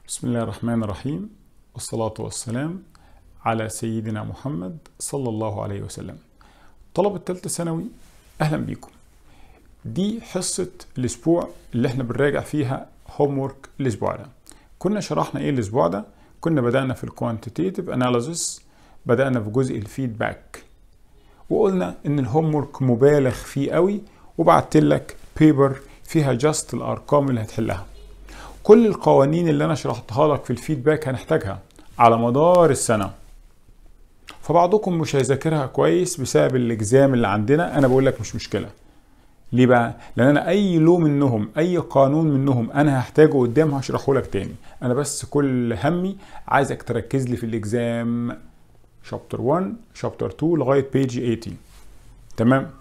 بسم الله الرحمن الرحيم والصلاة والسلام على سيدنا محمد صلى الله عليه وسلم طلبة تالتة ثانوي أهلا بيكم دي حصة الأسبوع اللي احنا بنراجع فيها هوم وورك الأسبوع ده كنا شرحنا إيه الأسبوع ده كنا بدأنا في الكوانتيتيف أناليسيس بدأنا في جزء الفيدباك وقلنا إن الهوم وورك مبالغ فيه قوي وبعت لك بيبر فيها جاست الأرقام اللي هتحلها كل القوانين اللي انا شرحتها لك في الفيدباك هنحتاجها على مدار السنه فبعضكم مش هيذاكرها كويس بسبب الاجزام اللي عندنا انا بقول لك مش مشكله ليه بقى لان انا اي لو منهم اي قانون منهم انا هحتاجه قدام هشرحه لك تاني انا بس كل همي عايزك تركز لي في الاجزام شابتر 1 شابتر 2 لغايه بيج 80 تمام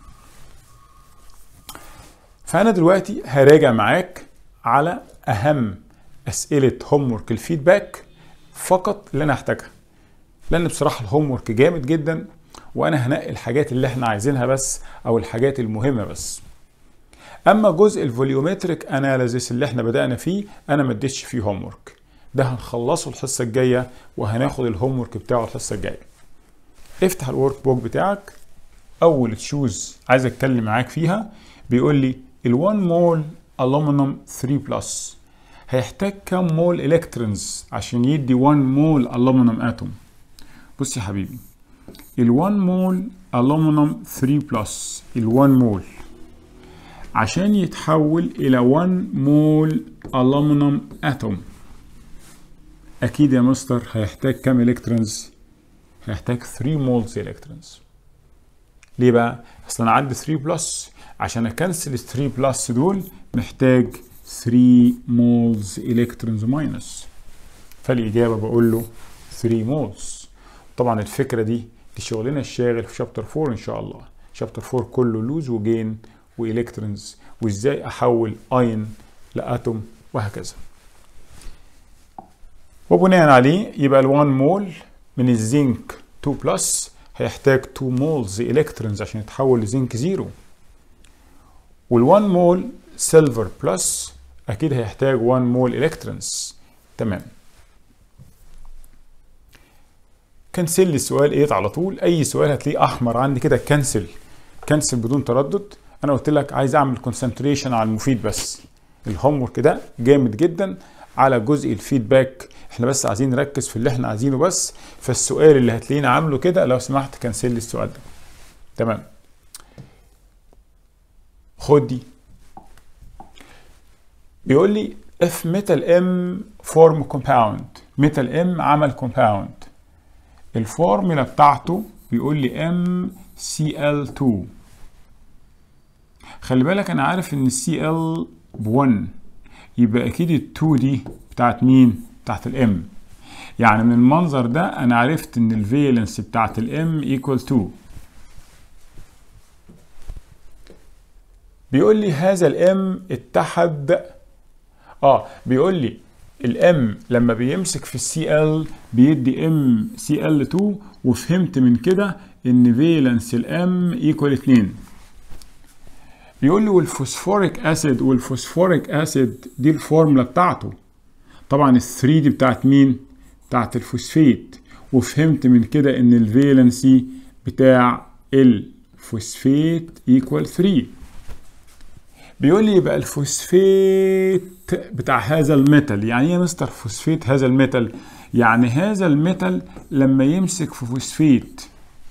فانا دلوقتي هراجع معاك على اهم اسئله هوم ورك الفيدباك فقط اللي انا هحتاجها لان بصراحه الهوم ورك جامد جدا وانا هنقي الحاجات اللي احنا عايزينها بس او الحاجات المهمه بس اما جزء الفوليومتريك اناليزيس اللي احنا بدانا فيه انا ما اديتش فيه هوم ورك ده هنخلصه الحصه الجايه وهناخد الهوم ورك بتاعه الحصه الجايه افتح الورك بوك بتاعك اول تشوز عايز اتكلم معاك فيها بيقول لي ال1 مول الومنيوم 3 بلس هيحتاج كام مول الكترونز عشان يدي 1 مول الومنيوم اتوم بص يا حبيبي ال 1 مول الومنيوم 3 بلس ال 1 مول عشان يتحول الى 1 مول الومنيوم اتوم اكيد يا مستر هيحتاج كام الكترونز هيحتاج 3 مولز الكترونز ليه بقى اصل انا عندي 3 بلس عشان اكنسل ال 3 بلس دول محتاج 3 مولز الكترونز ماينس فالاجابه بقول له 3 مولز طبعا الفكره دي دي شغلنا الشاغل في شابتر 4 ان شاء الله شابتر 4 كله لوز وجين والكترونز وازاي احول اين لاتوم وهكذا وبناء عليه يبقى ال 1 مول من الزنك 2 بلس هيحتاج 2 مولز الكترونز عشان يتحول لزنك زيرو وال1 مول سيلفر بلس اكيد هيحتاج 1 مول الكترونز تمام كنسل لي السؤال ايه على طول اي سؤال هتلاقيه احمر عندي كده كنسل كنسل بدون تردد انا قلت لك عايز اعمل كونسنتريشن على المفيد بس الهوم ورك ده جامد جدا على جزء الفيدباك احنا بس عايزين نركز في اللي احنا عايزينه بس فالسؤال اللي هتلاقينا عامله كده لو سمحت كنسل لي السؤال ده تمام خد دي بيقول لي if metal M form compound metal M عمل compound الفورمولا بتاعته بيقول لي MCl2 خلي بالك انا عارف ان Cl ب1 يبقى اكيد ال 2 دي بتاعت مين بتاعت الام يعني من المنظر ده انا عرفت ان الفالنس بتاعت الام equal 2 بيقول لي هذا الام اتحد اه بيقول لي الام لما بيمسك في السي ال بيدي ام سي ال 2 وفهمت من كده ان فالنس الام ايكوال 2 بيقول لي والفوسفوريك اسيد والفوسفوريك اسيد دي الفورمولا بتاعته طبعا ال 3 دي بتاعت مين بتاعت الفوسفيت وفهمت من كده ان الفالنسي بتاع الفوسفيت ايكوال 3 بيقول لي يبقى الفوسفيت بتاع هذا الميتال يعني ايه يا مستر فوسفيت هذا الميتال يعني هذا الميتال لما يمسك في فوسفيت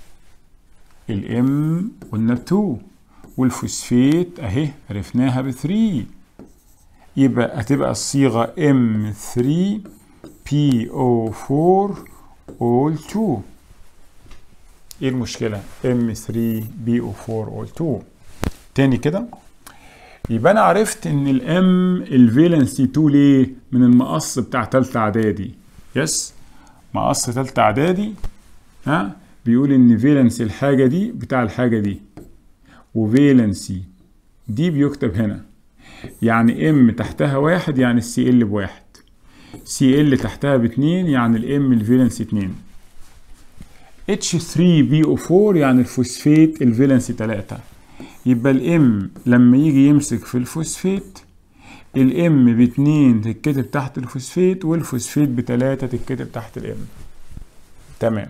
الام قلنا ب 2 والفوسفيت اهي عرفناها ب 3 يبقى هتبقى الصيغه M3 PO4 all 2 ايه المشكله M3 BO4 all 2 تاني كده يبقى انا عرفت ان الام الفالنسي 2 ليه من المقص بتاع تالتة اعدادي يس مقص تالتة اعدادي ها بيقول ان فالنسي الحاجه دي بتاع الحاجه دي وفالنسي دي بيكتب هنا يعني ام تحتها واحد يعني السي ال بواحد سي ال تحتها باتنين يعني الام الفالنسي اتنين H3BO4 يعني الفوسفيت الفالنسي تلاتة يبقى الام لما يجي يمسك في الفوسفيت الام باتنين تتكتب تحت الفوسفيت والفوسفيت بتلاتة تتكتب تحت الام تمام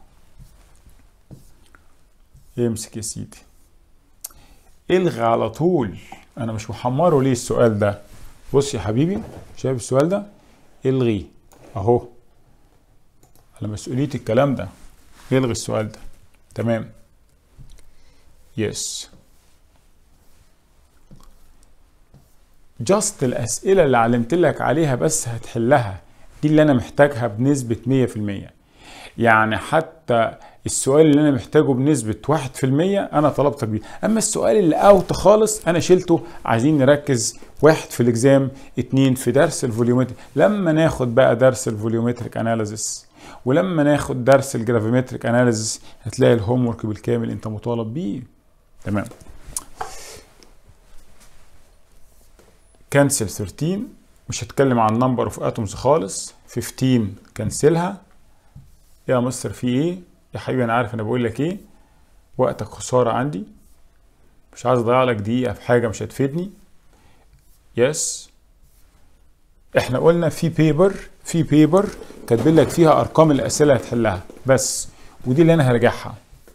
امسك يا سيدي الغي على طول انا مش محمره ليه السؤال ده بص يا حبيبي شايف السؤال ده الغي اهو على مسؤولية الكلام ده الغي السؤال ده تمام يس جاست الأسئلة اللي علمت لك عليها بس هتحلها دي اللي أنا محتاجها بنسبة 100% يعني حتى السؤال اللي أنا محتاجه بنسبة 1% أنا طلبتك بيه أما السؤال اللي أوت خالص أنا شلته عايزين نركز واحد في الإكزام اتنين في درس الفوليومتريك لما ناخد بقى درس الفوليومتريك أناليزيس ولما ناخد درس الجرافيمتريك أناليزيس هتلاقي الهوم ورك بالكامل أنت مطالب بيه تمام كنسل 13 مش هتكلم عن نمبر اوف اتومز خالص 15 كنسلها يا مستر في ايه يا حبيبي انا عارف انا بقول لك ايه وقتك خساره عندي مش عايز اضيع لك دقيقه في حاجه مش هتفيدني يس احنا قلنا في بيبر في بيبر كاتبين لك فيها ارقام الاسئله هتحلها بس ودي اللي انا هرجعها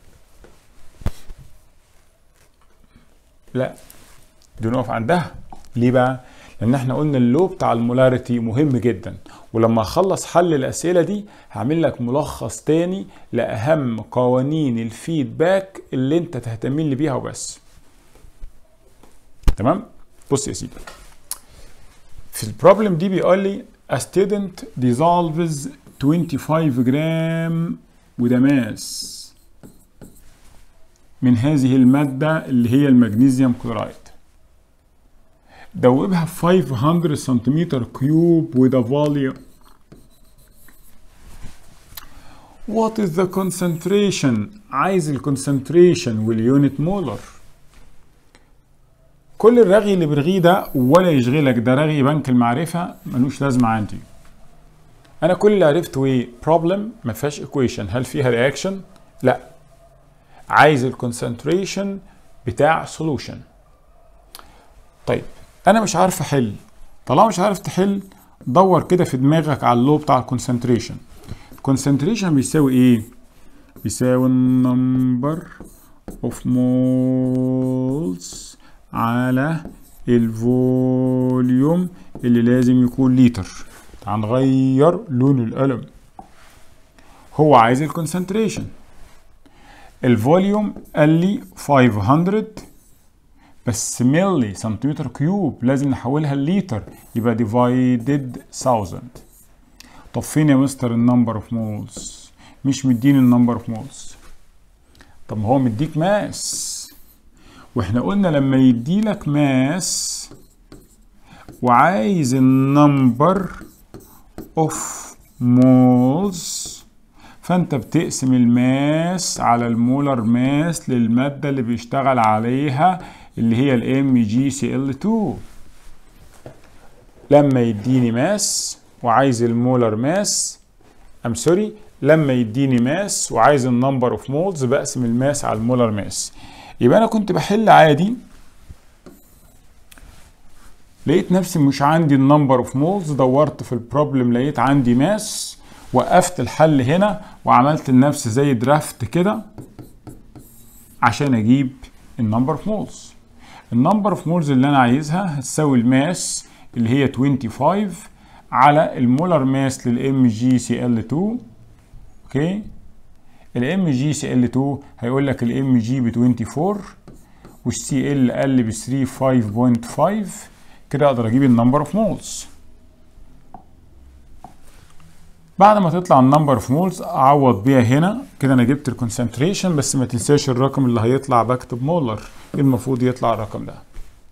لا دي نقف عندها ليه بقى؟ لان احنا قلنا اللو بتاع المولاريتي مهم جدا ولما اخلص حل الاسئله دي هعمل لك ملخص تاني لاهم قوانين الفيدباك اللي انت تهتم لي بيها وبس تمام بص يا سيدي في البروبلم دي بيقول لي a student dissolves 25 جرام وده ماس من هذه المادة اللي هي المغنيسيوم كلورايد دوبها في 500 سنتيمتر كيوب with a volume What is the concentration؟ عايز الكونسنتريشن واليونت مولر كل الرغي اللي برغيه ده ولا يشغلك ده رغي بنك المعرفة ملوش لازمة عندي أنا كل اللي عرفته إيه problem ما فيهاش equation هل فيها رياكشن؟ لا عايز الكونسنتريشن بتاع solution طيب انا مش عارف احل طالما مش عارف تحل دور كده في دماغك على اللو بتاع الكونسنتريشن الكونسنتريشن بيساوي ايه بيساوي النمبر اوف مولز على الفوليوم اللي لازم يكون لتر هنغير لون القلم هو عايز الكونسنتريشن الفوليوم قال لي 500 بس ملي سنتيمتر كيوب لازم نحولها لليتر يبقى ديفايدد 1000 طب فين يا مستر النمبر اوف مولز مش مديني النمبر اوف مولز طب ما هو مديك ماس واحنا قلنا لما يديلك ماس وعايز النمبر اوف مولز فانت بتقسم الماس على المولر ماس للماده اللي بيشتغل عليها اللي هي الام جي سي ال 2 لما يديني ماس وعايز المولر ماس ام سوري لما يديني ماس وعايز النمبر اوف مولز بقسم الماس على المولر ماس يبقى انا كنت بحل عادي لقيت نفسي مش عندي النمبر اوف مولز دورت في البروبلم لقيت عندي ماس وقفت الحل هنا وعملت لنفسي زي درافت كده عشان اجيب النمبر اوف مولز النمبر اوف مولز اللي انا عايزها هتساوي الماس اللي هي 25 على المولر ماس للام جي سي ال 2 اوكي الام جي سي ال 2 هيقول لك الام جي ب 24 والسي ال قل ب 35.5 كده اقدر اجيب النمبر اوف مولز بعد ما تطلع النمبر اوف مولز اعوض بيها هنا كده انا جبت الكونسنتريشن بس ما تنساش الرقم اللي هيطلع بكتب مولر المفروض يطلع الرقم ده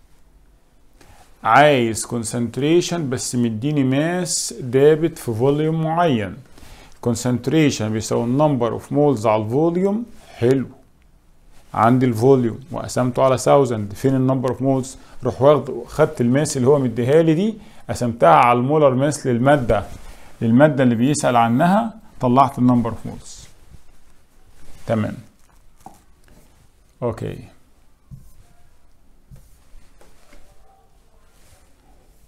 عايز كونسنتريشن بس مديني ماس دابت في فوليوم معين كونسنتريشن بيساوي النمبر اوف مولز على الفوليوم حلو عندي الفوليوم وقسمته على 1000 فين النمبر اوف مولز روح واخد خدت الماس اللي هو مديها لي دي قسمتها على المولر ماس للماده للماده اللي بيسال عنها طلعت النمبر اوف مولز تمام اوكي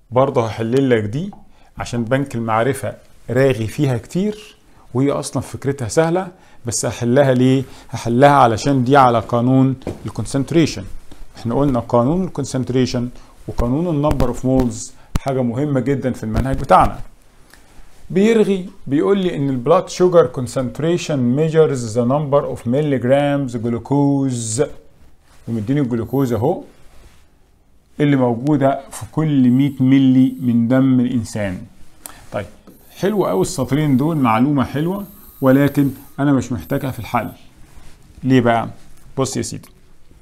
برضه هحلل لك دي عشان بنك المعرفة راغي فيها كتير وهي اصلا فكرتها سهلة بس هحلها ليه؟ هحلها علشان دي على قانون الكونسنتريشن احنا قلنا قانون الكونسنتريشن وقانون النمبر اوف مولز حاجة مهمة جدا في المنهج بتاعنا بيرغي بيقول لي ان البلاد شوجر كونسنتريشن ميجرز ذا نمبر اوف ملي جرامز جلوكوز ومديني الجلوكوز اهو اللي موجوده في كل 100 ملي من دم الانسان طيب حلو قوي السطرين دول معلومه حلوه ولكن انا مش محتاجها في الحل ليه بقى بص يا سيدي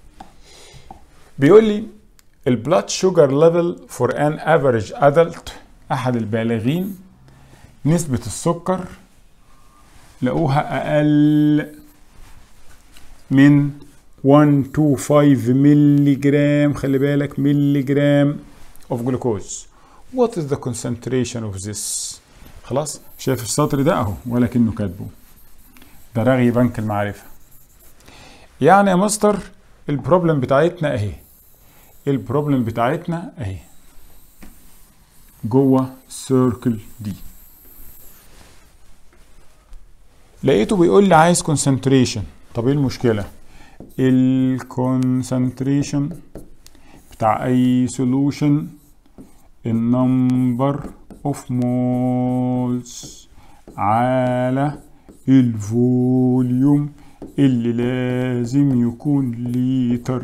بيقول لي البلاد شوجر ليفل فور ان افريج ادلت احد البالغين نسبة السكر لقوها أقل من 125 ملي جرام خلي بالك ملي جرام of glucose what is the concentration of this خلاص شايف السطر ده اهو ولكنه كاتبه ده رغي بنك المعرفة يعني يا مستر البروبلم بتاعتنا اهي البروبلم بتاعتنا اهي جوه السيركل دي لقيته بيقول لي عايز كونسنتريشن طب ايه المشكله الكونسنتريشن بتاع اي سولوشن النمبر اوف مولز على الفوليوم اللي لازم يكون لتر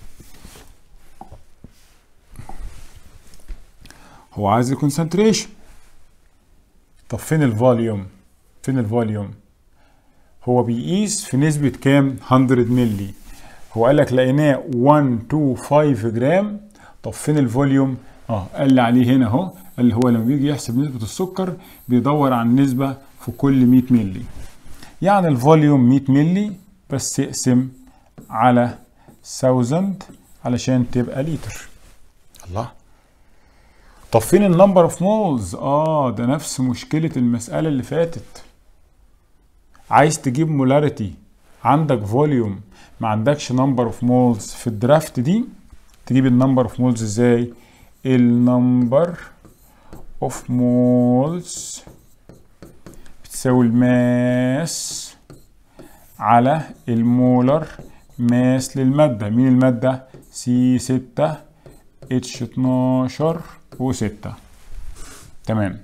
هو عايز الكونسنتريشن طب فين الفوليوم فين الفوليوم هو بيقيس في نسبة كام 100 ملي هو قال لك لقيناه 125 جرام طب فين الفوليوم اه قال لي عليه هنا اهو قال لي هو لما بيجي يحسب نسبة السكر بيدور على النسبة في كل 100 ملي يعني الفوليوم 100 ملي بس اقسم على 1000 علشان تبقى لتر الله طب فين النمبر اوف مولز اه ده نفس مشكلة المسألة اللي فاتت عايز تجيب مولاريتي عندك فوليوم ما عندكش نمبر اوف مولز في الدرافت دي تجيب النمبر اوف مولز ازاي النمبر اوف مولز بتساوي الماس على المولر ماس للمادة مين المادة سي ستة اتش اتناشر وستة تمام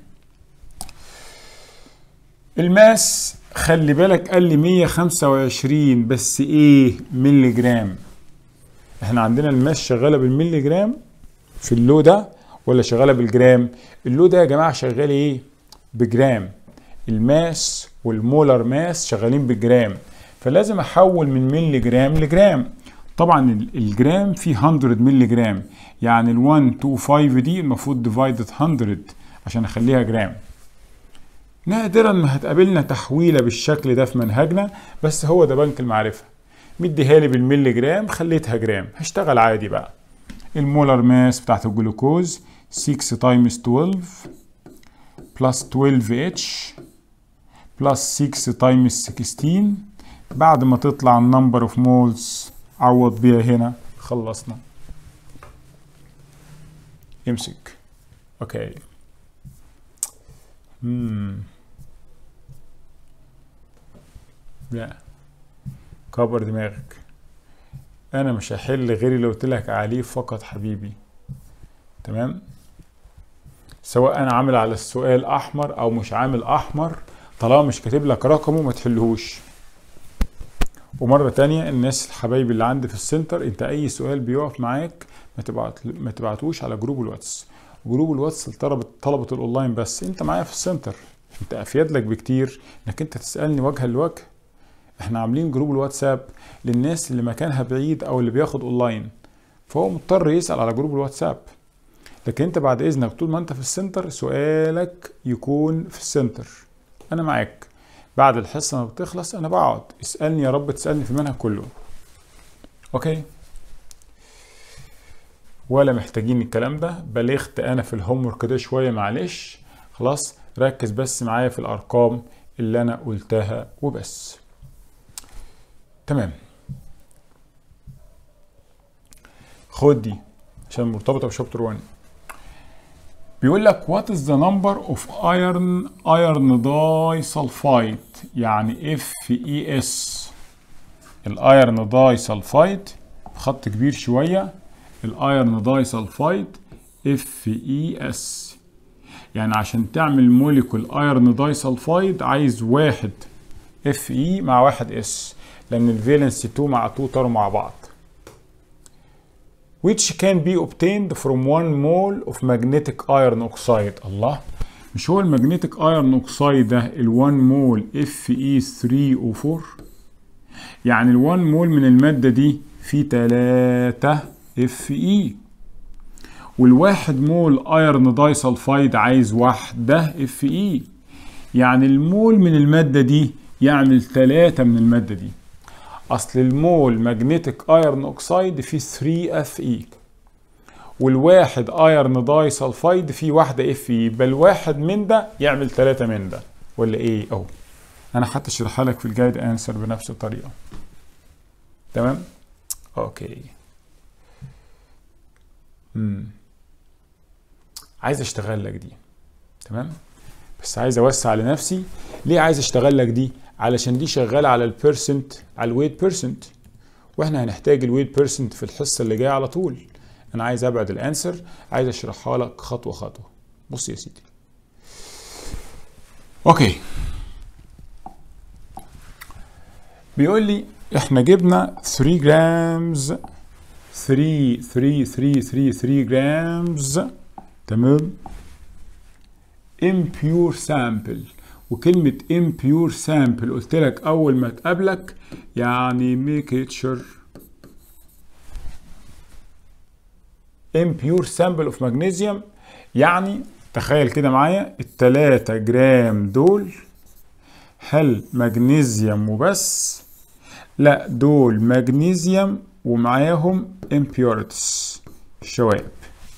الماس خلي بالك قال لي 125 بس ايه ملي جرام احنا عندنا الماس شغاله بالملي جرام في اللو ده ولا شغاله بالجرام اللو ده يا جماعه شغال ايه بجرام الماس والمولر ماس شغالين بالجرام فلازم احول من ملي جرام لجرام طبعا الجرام فيه 100 ملي جرام يعني ال 125 دي المفروض ديفايدد 100 عشان اخليها جرام نادرا ما هتقابلنا تحويله بالشكل ده في منهجنا بس هو ده بنك المعرفه مديها لي بالملي جرام خليتها جرام هشتغل عادي بقى المولر ماس بتاعت الجلوكوز 6 تايمز 12 بلس 12 اتش بلس 6 تايمز 16 بعد ما تطلع النمبر اوف مولز عوض بيها هنا خلصنا امسك اوكي مم. لا كبر دماغك انا مش هحل غير اللي قلت لك عليه فقط حبيبي تمام سواء انا عامل على السؤال احمر او مش عامل احمر طالما مش كاتب لك رقمه ما تحلهوش ومرة تانية الناس الحبايب اللي عندي في السنتر انت اي سؤال بيقف معاك ما تبعت ما تبعتوش على جروب الواتس جروب الواتس لطلبة طلبة الاونلاين بس انت معايا في السنتر انت افيد لك بكتير انك انت تسالني وجها لوجه احنا عاملين جروب الواتساب للناس اللي مكانها بعيد او اللي بياخد اونلاين فهو مضطر يسال على جروب الواتساب لكن انت بعد اذنك طول ما انت في السنتر سؤالك يكون في السنتر انا معاك بعد الحصه ما بتخلص انا بقعد اسالني يا رب تسالني في المنهج كله اوكي ولا محتاجين الكلام ده بلغت انا في الهوم ورك ده شويه معلش خلاص ركز بس معايا في الارقام اللي انا قلتها وبس تمام خد دي عشان مرتبطه بشابتر 1 بيقول لك what is the number of iron iron disulfide يعني FeS الايرن داي سلفايد خط كبير شويه الايرن داي سلفايد اف اي اس يعني عشان تعمل موليكول ايرن داي سلفايد عايز واحد اف اي مع واحد اس لان الفالنس 2 مع 2 طاروا مع بعض which can be obtained from one mole of magnetic iron oxide الله مش هو المagnetic iron oxide ده ال 1 مول اف اي 3 او 4 يعني ال 1 مول من المادة دي فيه 3 اف اي والواحد مول ايرن داي سلفايد عايز واحدة اف اي يعني المول من المادة دي يعمل 3 من المادة دي اصل المول ماجنتيك ايرن اوكسايد فيه 3 اف اي والواحد ايرن داي سلفايد فيه واحدة اف اي بل واحد من ده يعمل 3 من ده ولا ايه اهو انا حتى اشرحها لك في الجايد انسر بنفس الطريقه تمام اوكي امم عايز اشتغل لك دي تمام بس عايز اوسع لنفسي ليه عايز اشتغل لك دي علشان دي شغاله على البيرسنت على الويت بيرسنت واحنا هنحتاج الويت بيرسنت في الحصه اللي جايه على طول انا عايز ابعد الانسر عايز اشرحها لك خطوه خطوه بص يا سيدي اوكي بيقول لي احنا جبنا 3 جرامز 3 3 3 3 3 جرامز تمام impure sample وكلمة impure sample قلت لك أول ما تقابلك يعني mixture impure sample of magnesium يعني تخيل كده معايا التلاتة جرام دول هل مغنيسيوم وبس لا دول مغنيسيوم ومعاهم impurities شوائب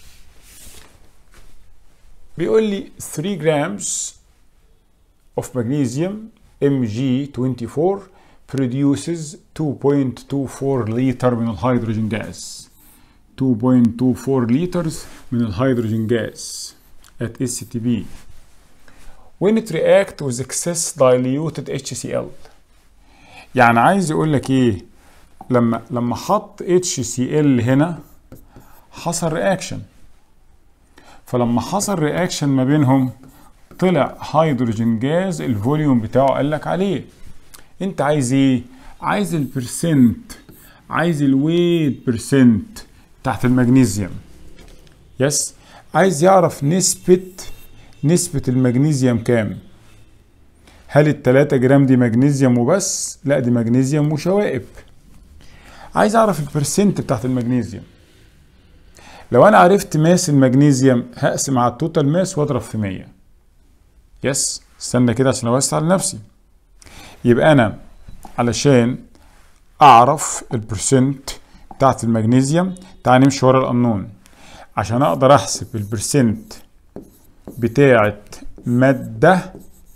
بيقول لي 3 جرامز of magnesium Mg24 produces 2.24 لتر من الهيدروجين جاز 2.24 لترز من الهيدروجين جاز at STB when it react with excess diluted HCl يعني عايز يقول لك ايه لما لما حط HCl هنا حصل رياكشن فلما حصل رياكشن ما بينهم طلع هيدروجين جاز الفوليوم بتاعه قال لك عليه انت عايز ايه عايز البرسنت عايز الويت برسنت تحت المغنيسيوم يس عايز يعرف نسبة نسبة المغنيسيوم كام هل التلاتة جرام دي مغنيسيوم وبس لا دي مغنيسيوم وشوائب عايز اعرف البرسنت بتاعت المغنيسيوم لو انا عرفت ماس المغنيسيوم هقسم على التوتال ماس واضرب في 100 يس استنى كده عشان اوسع لنفسي يبقى انا علشان اعرف البرسنت بتاعت المغنيسيوم تعال نمشي ورا القانون عشان اقدر احسب البرسنت بتاعت مادة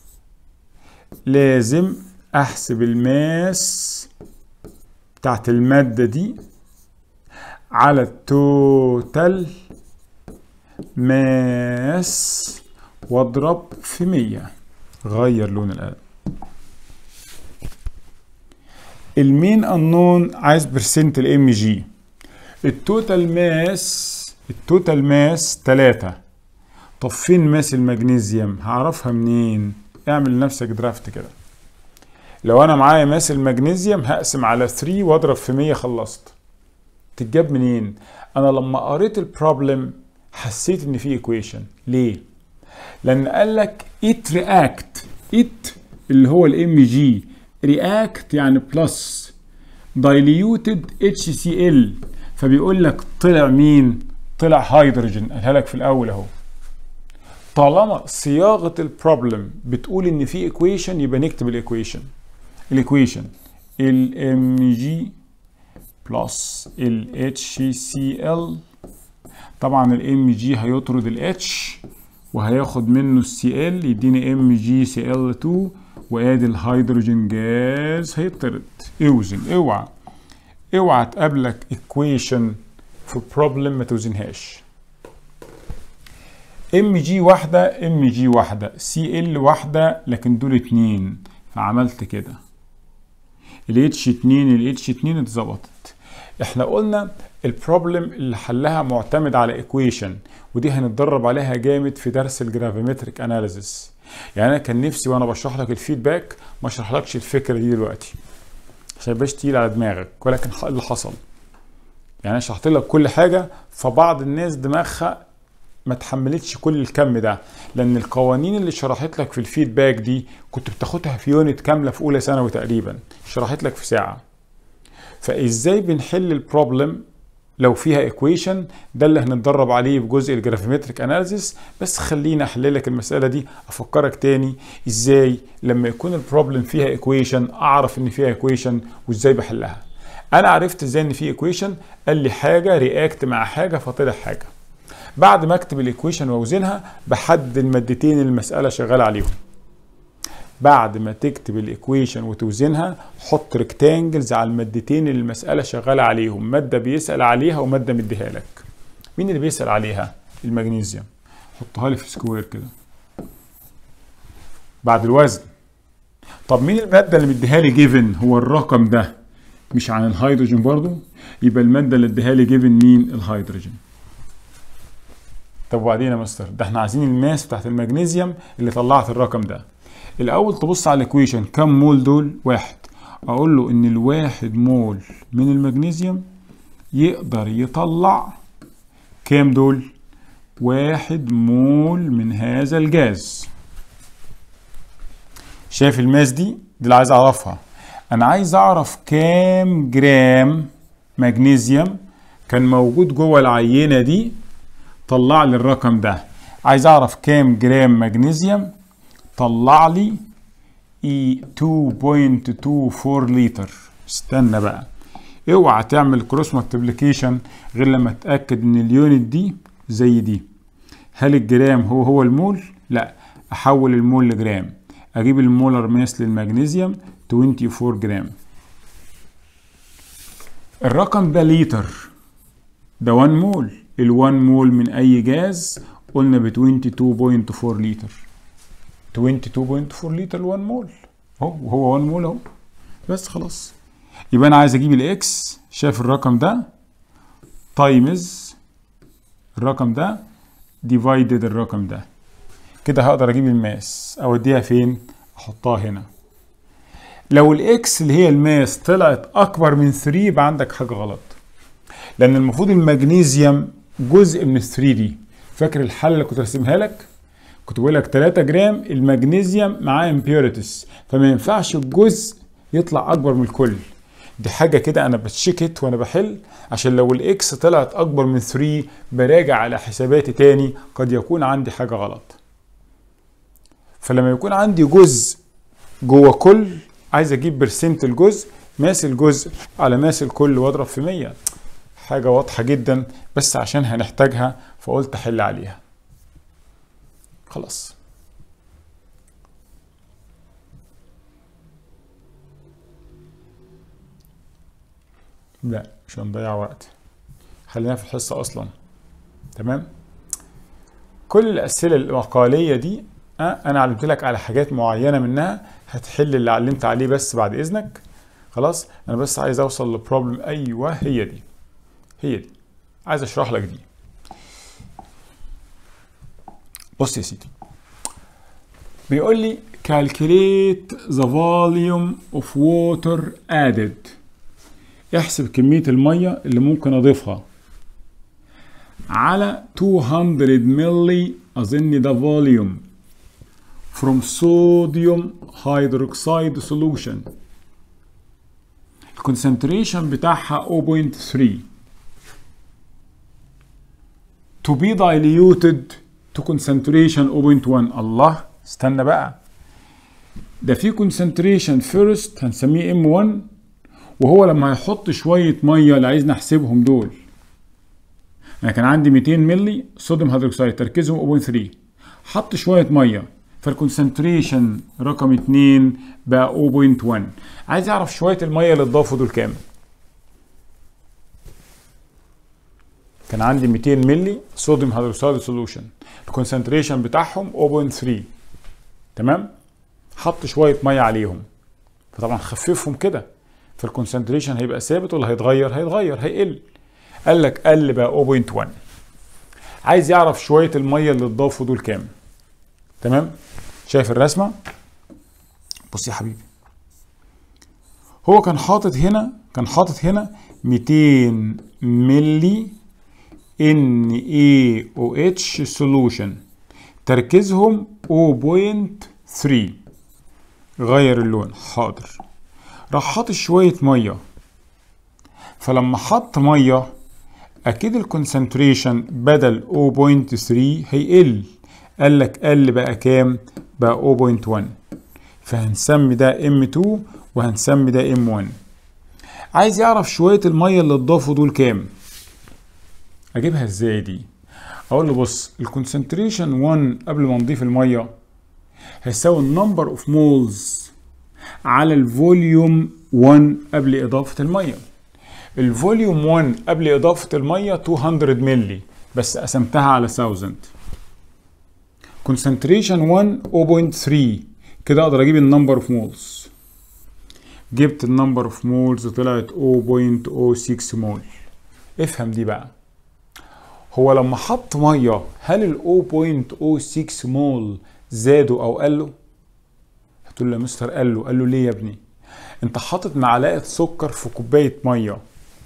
لازم احسب الماس بتاعت المادة دي على التوتال ماس واضرب في مية غير لون القلم المين انون عايز برسنت الام جي التوتال ماس التوتال ماس تلاتة طب فين ماس المغنيسيوم هعرفها منين اعمل لنفسك درافت كده لو انا معايا ماس المغنيسيوم هقسم على 3 واضرب في 100 خلصت تتجاب منين انا لما قريت البروبلم حسيت ان في ايكويشن ليه لان قال لك ات رياكت ات اللي هو الام جي رياكت يعني بلس دايليوتد اتش سي ال فبيقول لك طلع مين طلع هيدروجين قالها لك في الاول اهو طالما صياغه البروبلم بتقول ان في ايكويشن يبقى نكتب الايكويشن الايكويشن الام جي بلس الاتش سي ال طبعا الام جي هيطرد الاتش وهياخد منه السي ال يديني ام جي سي ال 2 وادي الهيدروجين جاز هيطرد اوزن اوعى اوعى تقابلك ايكويشن في بروبلم ما توزنهاش ام جي واحده ام جي واحده سي ال واحده لكن دول اتنين فعملت كده الاتش 2 الاتش 2 اتظبطت احنا قلنا البروبلم اللي حلها معتمد على ايكويشن ودي هنتدرب عليها جامد في درس الجرافيمتريك اناليسيس يعني انا كان نفسي وانا بشرح لك الفيدباك ما اشرحلكش الفكره دي دلوقتي عشان يبقاش تقيل على دماغك ولكن اللي حصل يعني انا شرحت لك كل حاجه فبعض الناس دماغها ما تحملتش كل الكم ده لان القوانين اللي شرحت لك في الفيدباك دي كنت بتاخدها في يونت كامله في اولى ثانوي تقريبا شرحت لك في ساعه فازاي بنحل البروبلم لو فيها ايكويشن ده اللي هنتدرب عليه في جزء الجرافيمتريك اناليسيس بس خليني احل لك المساله دي افكرك تاني ازاي لما يكون البروبلم فيها ايكويشن اعرف ان فيها ايكويشن وازاي بحلها انا عرفت ازاي ان في ايكويشن قال لي حاجه رياكت مع حاجه فطلع حاجه بعد ما اكتب الايكويشن واوزنها بحدد المادتين اللي المساله شغاله عليهم بعد ما تكتب الايكويشن وتوزنها حط ريكتانجلز على المادتين اللي المساله شغاله عليهم ماده بيسال عليها وماده مديها لك مين اللي بيسال عليها المغنيسيوم حطها لي في سكوير كده بعد الوزن طب مين الماده اللي مديها لي جيفن هو الرقم ده مش عن الهيدروجين برضو يبقى الماده اللي اديها لي جيفن مين الهيدروجين طب وبعدين يا مستر ده احنا عايزين الماس بتاعت المغنيسيوم اللي طلعت الرقم ده الاول تبص على الايكويشن كم مول دول واحد اقول له ان الواحد مول من المغنيسيوم يقدر يطلع كام دول واحد مول من هذا الجاز شايف الماس دي دي اللي عايز اعرفها انا عايز اعرف كام جرام مغنيسيوم كان موجود جوه العينه دي طلع لي الرقم ده عايز اعرف كام جرام مغنيسيوم طلع لي اي 2.24 لتر استنى بقى اوعى تعمل كروس مالتيبليكيشن غير لما تتاكد ان اليونت دي زي دي هل الجرام هو هو المول لا احول المول لجرام اجيب المولر ماس للمغنيسيوم 24 جرام الرقم ده لتر ده 1 مول ال 1 مول من اي جاز قلنا ب 22.4 لتر 22.4 لتر 1 مول اهو وهو 1 مول اهو بس خلاص يبقى انا عايز اجيب الاكس شايف الرقم ده تايمز الرقم ده ديفايدد الرقم ده كده هقدر اجيب الماس اوديها فين احطها هنا لو الاكس اللي هي الماس طلعت اكبر من 3 يبقى عندك حاجه غلط لان المفروض المغنيسيوم جزء من ال 3 دي فاكر الحل اللي كنت راسمها لك كنت بقول لك 3 جرام المغنيسيوم معاه امبيورتيز فما ينفعش الجزء يطلع اكبر من الكل دي حاجه كده انا بتشيكت وانا بحل عشان لو الاكس طلعت اكبر من 3 براجع على حساباتي تاني قد يكون عندي حاجه غلط فلما يكون عندي جزء جوه كل عايز اجيب برسنت الجزء ماس الجزء على ماس الكل واضرب في 100 حاجه واضحه جدا بس عشان هنحتاجها فقلت احل عليها خلاص لا مش هنضيع وقت خلينا في الحصة أصلا تمام كل الأسئلة المقالية دي أه أنا علمت لك على حاجات معينة منها هتحل اللي علمت عليه بس بعد إذنك خلاص أنا بس عايز أوصل لبروبلم أيوه هي دي هي دي عايز أشرح لك دي بص يا سيدي بيقول لي calculate the volume of water added احسب كمية المية اللي ممكن أضيفها على 200 ملي أظن ده فوليوم from sodium hydroxide solution الكونسنتريشن بتاعها 0.3 to be diluted to concentration 0.1 الله استنى بقى ده في concentration first هنسميه M1 وهو لما هيحط شوية مية اللي عايز نحسبهم دول أنا كان عندي 200 ملي صوديوم هيدروكسيد تركيزهم 0.3 حط شوية مية فالكونسنتريشن رقم 2 بقى 0.1 عايز أعرف شوية المية اللي اتضافوا دول كام كان عندي 200 مللي صوديوم هيدروكسيد سوليوشن الكونسنتريشن بتاعهم 0.3 تمام حط شويه ميه عليهم فطبعا خففهم كده فالكونسنتريشن هيبقى ثابت ولا هيتغير هيتغير هيقل قال لك قل بقى 0.1 عايز يعرف شويه الميه اللي اتضافوا دول كام تمام شايف الرسمه بص يا حبيبي هو كان حاطط هنا كان حاطط هنا 200 ملي ان اي او اتش سولوشن تركيزهم 0.3 غير اللون حاضر راح حاطط شويه ميه فلما حط ميه اكيد الكونسنتريشن بدل 0.3 هيقل قال لك قل بقى كام بقى 0.1 فهنسمي ده M2 وهنسمي ده M1 عايز يعرف شوية المية اللي اتضافوا دول كام اجيبها ازاي دي اقول له بص الكونسنتريشن 1 قبل ما نضيف المية هيساوي النمبر اوف مولز على الفوليوم 1 قبل اضافة المية الفوليوم 1 قبل اضافة المية 200 ملي بس قسمتها على 1000 كونسنتريشن 1 0.3 كده اقدر اجيب النمبر اوف مولز جبت النمبر اوف مولز طلعت 0.06 مول افهم دي بقى هو لما حط ميه هل ال 0.06 مول زادوا او قلوا هتقول له يا مستر قال له قال له ليه يا ابني انت حاطط معلقه سكر في كوبايه ميه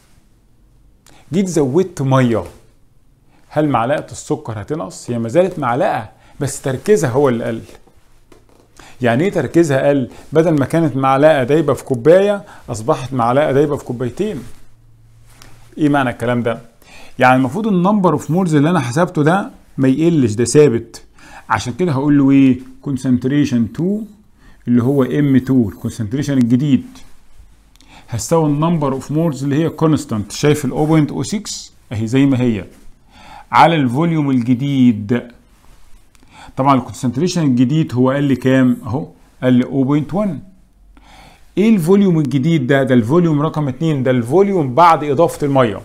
جيت زودت ميه هل معلقه السكر هتنقص هي ما زالت معلقه بس تركيزها هو اللي قل يعني ايه تركيزها قل بدل ما كانت معلقه دايبه في كوبايه اصبحت معلقه دايبه في كوبايتين ايه معنى الكلام ده يعني المفروض النمبر اوف مولز اللي انا حسبته ده ما يقلش ده ثابت عشان كده هقول له ايه كونسنتريشن 2 اللي هو ام 2 الكونسنتريشن الجديد هتساوي النمبر اوف مولز اللي هي كونستانت شايف ال 0.06 اهي زي ما هي على الفوليوم الجديد طبعا الكونسنتريشن الجديد هو قال لي كام اهو قال لي 0.1 ايه الفوليوم الجديد ده ده الفوليوم رقم 2 ده الفوليوم بعد اضافه الميه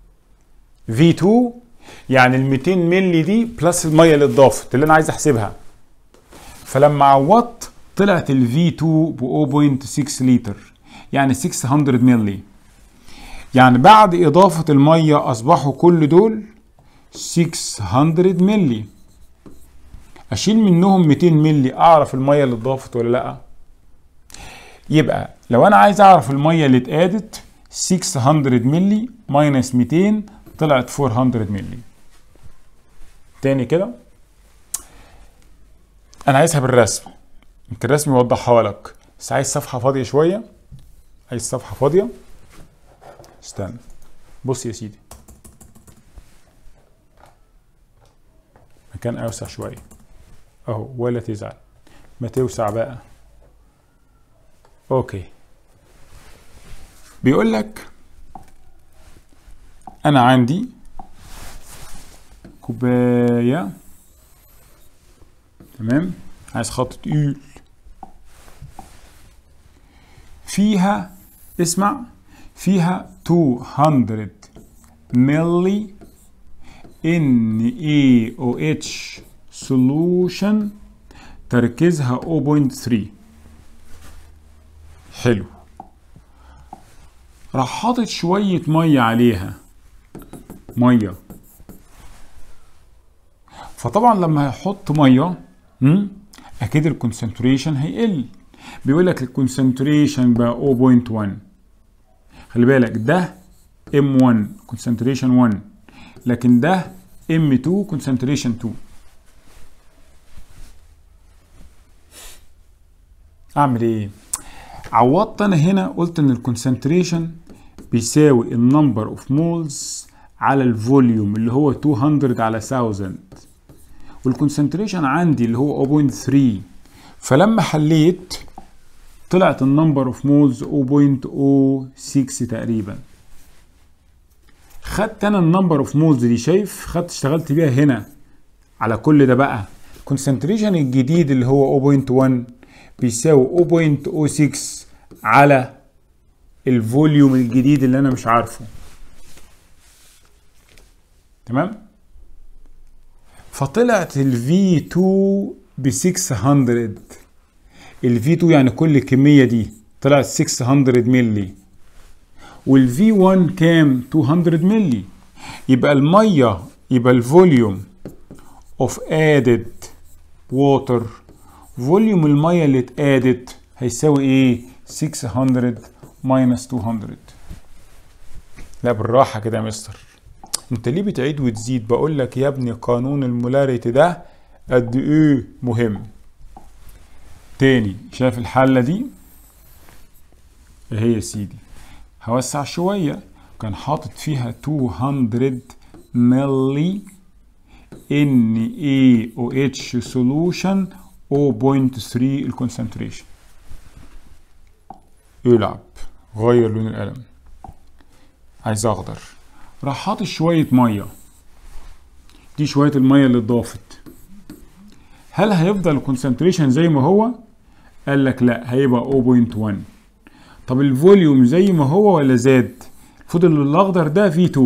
V2 يعني ال 200 مللي دي بلس الميه اللي اتضافت اللي انا عايز احسبها فلما عوضت طلعت ال V2 ب 0.6 لتر يعني 600 مللي يعني بعد اضافه الميه اصبحوا كل دول 600 مللي اشيل منهم 200 مللي اعرف الميه اللي اتضافت ولا لا يبقى لو انا عايز اعرف الميه اللي اتقادت 600 مللي ماينس 200 طلعت 400 مللي تاني كده انا عايزها بالرسم يمكن الرسم يوضحها لك بس عايز صفحه فاضيه شويه عايز صفحه فاضيه استنى بص يا سيدي مكان اوسع شويه اهو ولا تزعل ما توسع بقى اوكي بيقول لك انا عندي كوبايه تمام عايز خط تقيل فيها اسمع فيها 200 ملي ان اي او اتش سولوشن تركيزها 0.3 حلو راح حاطط شوية مية عليها مية فطبعا لما هيحط مية اكيد الكونسنتريشن هيقل بيقول لك الكونسنتريشن بقى 0.1 خلي بالك ده M1 كونسنتريشن 1 لكن ده M2 كونسنتريشن 2 اعمل ايه عوضت انا هنا قلت ان الكونسنتريشن بيساوي النمبر اوف مولز على الفوليوم اللي هو 200 على 1000 والكونسنتريشن عندي اللي هو 0.3 فلما حليت طلعت النمبر اوف مولز 0.06 تقريبا خدت انا النمبر اوف مولز دي شايف خدت اشتغلت بيها هنا على كل ده بقى الكونسنتريشن الجديد اللي هو 0.1 بيساوي 0.06 على الفوليوم الجديد اللي انا مش عارفه تمام فطلعت ال V2 ب 600 ال V2 يعني كل الكمية دي طلعت 600 ملي وال V1 كام 200 ملي يبقى المية يبقى الفوليوم of added water فوليوم المية اللي اتادت هيساوي ايه 600 minus 200 لا بالراحة كده يا مستر انت ليه بتعيد وتزيد بقول لك يا ابني قانون المولاريتي ده قد ايه مهم تاني شايف الحلة دي ايه هي يا سيدي هوسع شوية كان حاطط فيها 200 ملي NaOH solution 0.3 الكونسنتريشن العب غير لون القلم عايز اخضر راح حاطط شوية مية دي شوية المية اللي اتضافت هل هيفضل الكونسنتريشن زي ما هو؟ قال لك لا هيبقى 0.1 طب الفوليوم زي ما هو ولا زاد؟ فضل الاخضر ده V2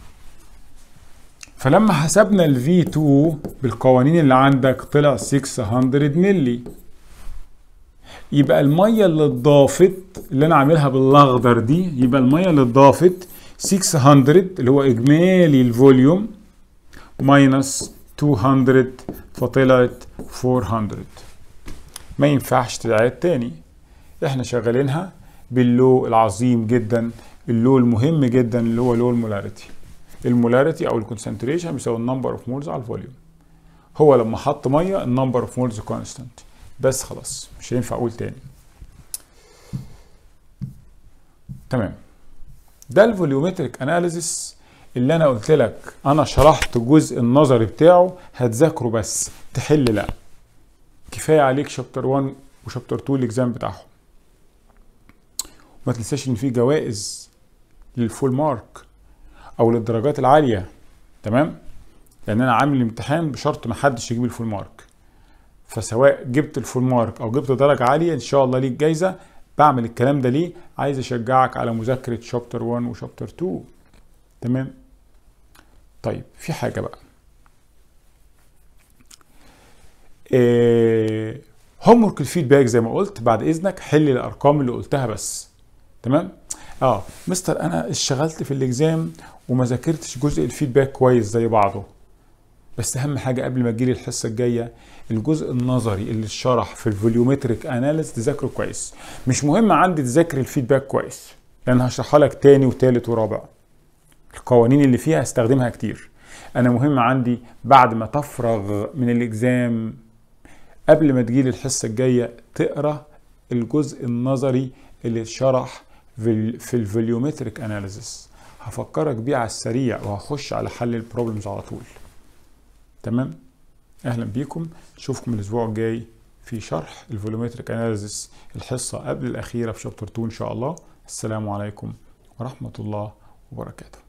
فلما حسبنا ال V2 بالقوانين اللي عندك طلع 600 ملي يبقى الميه اللي اتضافت اللي انا عاملها بالاخضر دي يبقى الميه اللي اتضافت 600 اللي هو اجمالي الفوليوم ماينس 200 فطلعت 400 ما ينفعش تتعاد تاني احنا شغالينها باللو العظيم جدا اللو المهم جدا اللي هو لو المولاريتي المولاريتي او الكونسنتريشن بيساوي النمبر اوف مولز على الفوليوم هو لما حط ميه النمبر اوف مولز كونستانت بس خلاص مش هينفع اقول تاني تمام ده الفوليومتريك اناليسيس اللي انا قلت لك انا شرحت الجزء النظري بتاعه هتذاكره بس تحل لا كفايه عليك شابتر 1 وشابتر 2 الاكزام بتاعهم ما تنساش ان في جوائز للفول مارك او للدرجات العاليه تمام لان انا عامل الامتحان بشرط ما حدش يجيب الفول مارك فسواء جبت الفول مارك او جبت درجه عاليه ان شاء الله ليك جايزه بعمل الكلام ده ليه عايز اشجعك على مذاكره شابتر 1 وشابتر 2 تمام طيب في حاجه بقى إيه هوم ورك الفيدباك زي ما قلت بعد اذنك حل الارقام اللي قلتها بس تمام اه مستر انا اشتغلت في الاكزام وما ذاكرتش جزء الفيدباك كويس زي بعضه بس اهم حاجه قبل ما تجيلي الحصه الجايه الجزء النظري اللي اتشرح في الفوليومتريك اناليز تذاكره كويس مش مهم عندي تذاكر الفيدباك كويس لان هشرحها لك تاني وتالت ورابع القوانين اللي فيها هستخدمها كتير انا مهم عندي بعد ما تفرغ من الاكزام قبل ما تجيلي الحصه الجايه تقرا الجزء النظري اللي اتشرح في الفوليومتريك اناليسيس هفكرك بيه على السريع وهخش على حل البروبلمز على طول تمام اهلا بيكم اشوفكم الاسبوع الجاي في شرح الفوليومتريك اناليسيس الحصه قبل الاخيره في شابتر 2 ان شاء الله السلام عليكم ورحمه الله وبركاته